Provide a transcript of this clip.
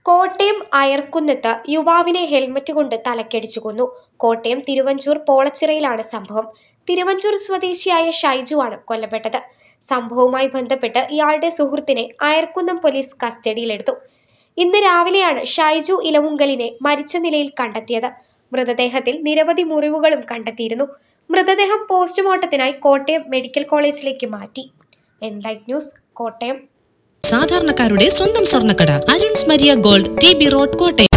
കോട്ടയം അയർക്കുന്നത്ത് യുവാവിനെ ഹെൽമറ്റ് കൊണ്ട് തലക്കടിച്ചു കൊന്നു കോട്ടയം തിരുവഞ്ചൂർ പോളച്ചിറയിലാണ് സംഭവം തിരുവഞ്ചൂർ സ്വദേശിയായ ഷൈജുവാണ് കൊല്ലപ്പെട്ടത് സംഭവവുമായി ബന്ധപ്പെട്ട് ഇയാളുടെ സുഹൃത്തിനെ അയർക്കുന്നം പോലീസ് കസ്റ്റഡിയിലെടുത്തു ഇന്ന് രാവിലെയാണ് ഷൈജു ഇലവുങ്കലിനെ മരിച്ച നിലയിൽ കണ്ടെത്തിയത് മൃതദേഹത്തിൽ നിരവധി മുറിവുകളും കണ്ടെത്തിയിരുന്നു മൃതദേഹം പോസ്റ്റ്മോർട്ടത്തിനായി കോട്ടയം മെഡിക്കൽ കോളേജിലേക്ക് മാറ്റി എൻലൈറ്റ് ന്യൂസ് കോട്ടയം സാധാരണക്കാരുടെ സ്വന്തം സ്വർണ്ണക്കട Arun's Maria gold T B road Kottayam